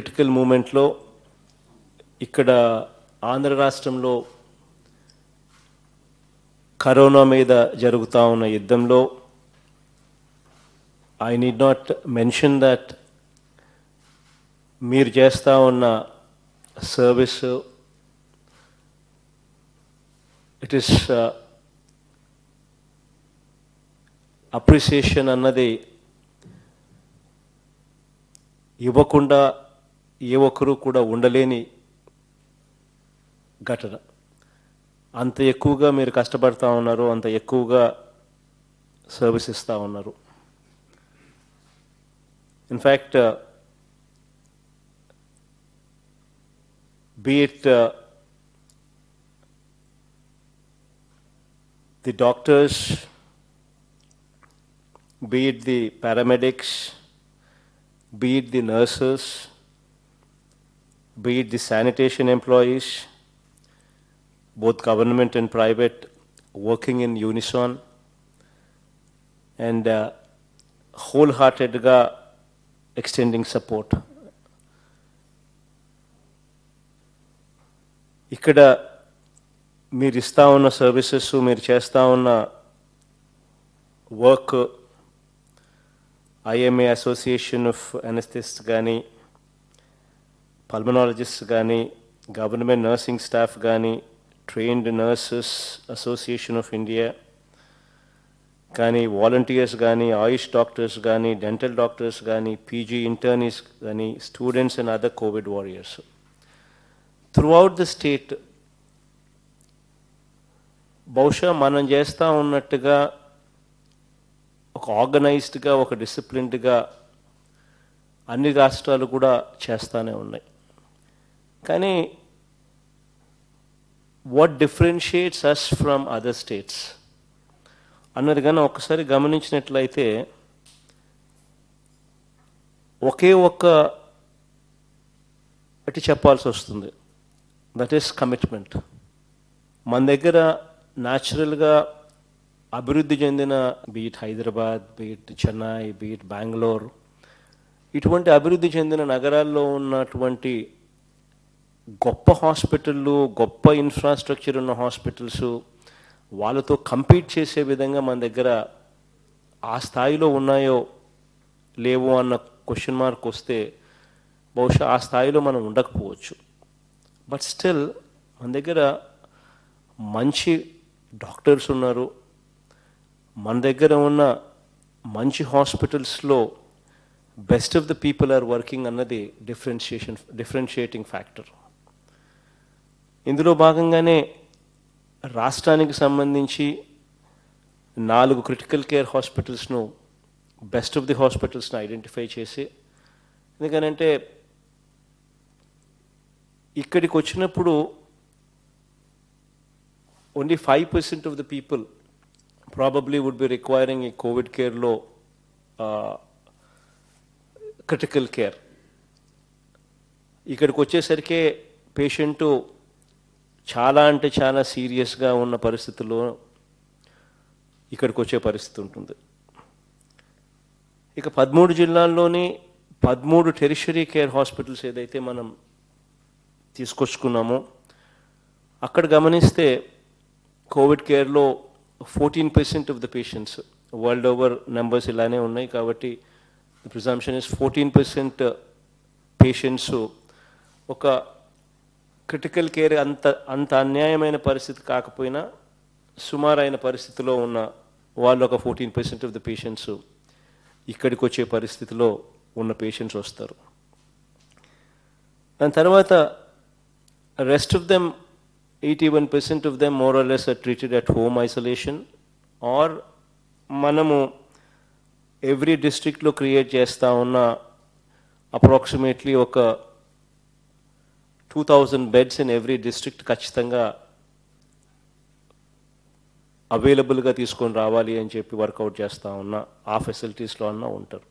Critical మూమెంట్లో ఇక్కడ ఆంధ్ర రాష్ట్రంలో కరోనా మీద జరుగుతూ ఉన్న యుద్ధంలో I need not mention that మీరు చేస్తూ ఉన్న సర్వీస్ ఇట్ ఈస్ అప్రిసియేషన్ అన్నది ఇవ్వకుండా ఏ ఒక్కరూ కూడా ఉండలేని ఘటన అంత ఎక్కువగా మీరు కష్టపడతా ఉన్నారు అంత ఎక్కువగా సర్వీస్ ఇస్తూ ఉన్నారు in fact be it uh, the doctors, be it the paramedics, be it the nurses, be it the sanitation employees, both government and private, working in unison and uh, wholeheartedly extending support. ఇక్కడ మీరు ఇస్తా ఉన్న services మీరు చేస్తూ ఉన్న work IMA association of anaesthetist కానీ pulmonologist కానీ government nursing staff కానీ trained nurses association of India కానీ వాలంటీర్స్ కానీ ఆయుష్ డాక్టర్స్ కానీ డెంటల్ డాక్టర్స్ కానీ పీజీ ఇంటర్నీస్ కానీ students and other covid warriors throughout the state బహుశా మనం చేస్తూ ఉన్నట్టుగా ఒక ఆర్గనైజ్డ్గా ఒక డిసిప్లిన్డ్గా అన్ని రాష్ట్రాలు కూడా చేస్తూనే ఉన్నాయి కానీ what differentiates us from other states అన్నది కానీ ఒకసారి గమనించినట్లయితే ఒకే ఒక్క అటు చెప్పాల్సి వస్తుంది దట్ ఈస్ కమిట్మెంట్ మన దగ్గర న్యాచురల్గా అభివృద్ధి చెందిన be it Hyderabad be it Chennai be it Bengaluru ఇటువంటి అభివృద్ధి చెందిన నగరాల్లో ఉన్నటువంటి గొప్ప హాస్పిటళ్ళు గొప్ప ఇన్ఫ్రాస్ట్రక్చర్ ఉన్న హాస్పిటల్స్ వాళ్ళతో కంపీట్ చేసే విధంగా మన దగ్గర ఆ స్థాయిలో ఉన్నాయో లేవో అన్న క్వశ్చన్ మార్క్ వస్తే బహుశా ఆ స్థాయిలో మనం ఉండకపోవచ్చు బట్ స్టిల్ మన దగ్గర మంచి డాక్టర్స్ ఉన్నారు మన దగ్గర ఉన్న మంచి హాస్పిటల్స్లో best of the people are working అన్నది డిఫరెన్షియేషన్ డిఫరెన్షియేటింగ్ ఫ్యాక్టర్ ఇందులో భాగంగానే రాష్ట్రానికి సంబంధించి నాలుగు క్రిటికల్ కేర్ హాస్పిటల్స్ను బెస్ట్ ఆఫ్ ది హాస్పిటల్స్ను ఐడెంటిఫై చేసి ఎందుకనంటే ఇక్కడికి వచ్చినప్పుడు only five percent of the people probably would be requiring ఈ కోవిడ్ కేర్లో క్రిటికల్ కేర్ ఇక్కడికి వచ్చేసరికి పేషెంటు చాలా అంటే చాలా సీరియస్గా ఉన్న పరిస్థితుల్లో ఇక్కడికి వచ్చే పరిస్థితి ఉంటుంది ఇక పదమూడు జిల్లాల్లోని పదమూడు టెరిషరీ కేర్ హాస్పిటల్స్ ఏదైతే మనం తీసుకొచ్చుకున్నామో అక్కడ గమనిస్తే కోవిడ్ కేర్లో fourteen percent of the patients world over numbers ఇలానే ఉన్నాయి కాబట్టి presumption is fourteen percent patients ఒక క్రిటికల్ కేర్ అంత అంత అన్యాయమైన పరిస్థితి కాకపోయినా సుమారైన పరిస్థితిలో ఉన్న వాళ్ళు ఒక fourteen percent of the patients ఇక్కడికి వచ్చే పరిస్థితిలో ఉన్న పేషెంట్స్ వస్తారు దాని తర్వాత rest of them eighty one percent of them more less are treated at home isolation or మనము ఎవ్రీ డిస్ట్రిక్ట్లో క్రియేట్ చేస్తూ ఉన్న అప్రాక్సిమేట్లీ ఒక two thousand beds in every district ఖచ్చితంగా అవైలబుల్గా తీసుకొని రావాలి అని చెప్పి వర్కౌట్ చేస్తూ ఉన్నా ఆ ఫెసిలిటీస్లో అన్నా ఉంటారు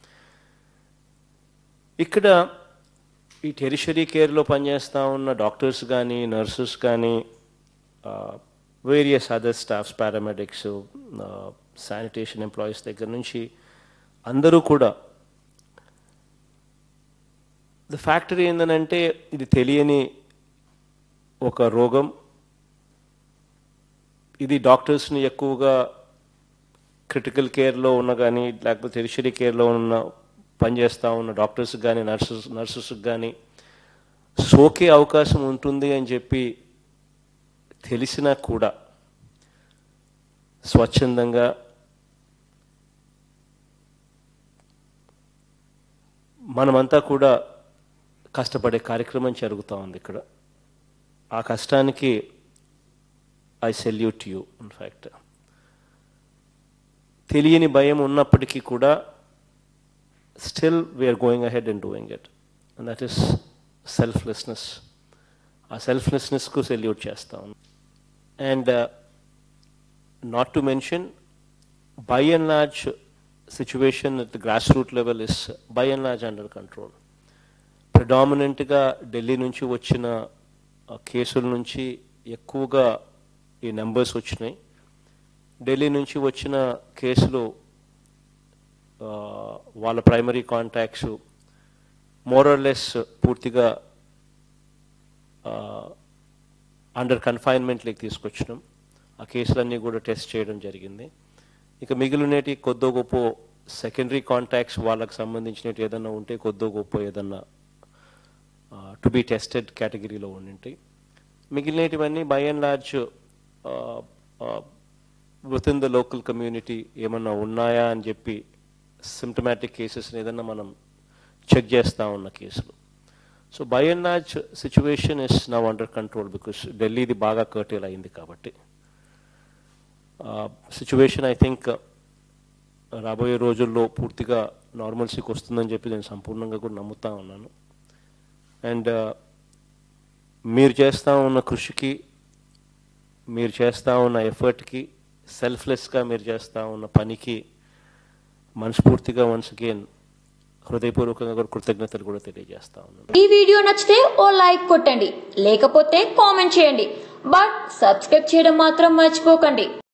ఇక్కడ ఈ టెరిషరీ కేర్లో పనిచేస్తూ ఉన్న డాక్టర్స్ కానీ నర్సెస్ కానీ various other staffs paramedics sanitation employees దగ్గర నుంచి అందరూ కూడా ద ఫ్యాక్టర్ ఏంటంటే ఇది తెలియని ఒక రోగం ఇది డాక్టర్స్ని ఎక్కువగా క్రిటికల్ కేర్లో ఉన్న కానీ లేకపోతే టెరిషరీ కేర్లో ఉన్న పనిచేస్తూ ఉన్న డాక్టర్స్ కానీ నర్సెస్ నర్సెస్కి కానీ సోకే అవకాశం ఉంటుంది అని చెప్పి తెలిసినా కూడా స్వచ్ఛందంగా మనమంతా కూడా కష్టపడే కార్యక్రమం జరుగుతూ ఉంది ఇక్కడ ఆ కష్టానికి ఐ సెల్యూట్ యూ ఇన్ఫ్యాక్ట్ తెలియని భయం ఉన్నప్పటికీ కూడా still we are going ahead and doing it and that is selflessness ఆ సెల్ఫ్లెస్నెస్కు సెల్యూట్ చేస్తాం and not to mention by and large situation at the grass root level is by and large under control ప్రిడామినెంట్గా ఢిల్లీ నుంచి వచ్చిన ఆ, కేసుల నుంచి ఎక్కువగా ఈ నెంబర్స్ వచ్చినాయి ఢిల్లీ నుంచి వచ్చిన కేసులు ఆ, వాళ్ళ ప్రైమరీ కాంటాక్ట్స్ మోరల్లెస్ పూర్తిగా అండర్ కన్ఫైన్మెంట్లోకి తీసుకొచ్చినాం ఆ కేసులన్నీ కూడా టెస్ట్ చేయడం జరిగింది ఇక మిగిలినటి కొద్దో గొప్ప సెకండరీ కాంటాక్ట్స్ వాళ్ళకి సంబంధించినవి ఏదన్నా ఉంటే కొద్దో గొప్ప ఏదన్నా టు బీ టెస్టెడ్ కేటగిరీలో ఉండింటాయి మిగిలినటివన్నీ by and large within the local community ఏమన్నా ఉన్నాయా అని చెప్పి సిమ్టమాటిక్ కేసెస్ ఏదన్నా మనం చెక్ చేస్తా ఉన్న కేసులు so by and large situation is now under control because ఢిల్లీది బాగా కర్టేల్ అయింది కాబట్టి సిచ్యువేషన్ ఐ థింక్ రాబోయే రోజుల్లో పూర్తిగా నార్మల్సీకి వస్తుందని చెప్పి నేను సంపూర్ణంగా కూడా నమ్ముతా ఉన్నాను అండ్ మీరు చేస్తూ ఉన్న కృషికి మీరు చేస్తూ ఉన్న ఎఫర్ట్కి సెల్ఫ్లెస్గా మీరు చేస్తూ ఉన్న పనికి మనస్ఫూర్తిగా వన్స్ అగైన్ హృదయపూర్వకంగా కూడా కృతజ్ఞతలు కూడా తెలియజేస్తా ఉన్నాను ఈ వీడియో నచ్చితే ఓ లైక్ కొట్టండి లేకపోతే కామెంట్ చేయండి బట్ సబ్స్క్రైబ్ చేయడం మాత్రం మర్చిపోకండి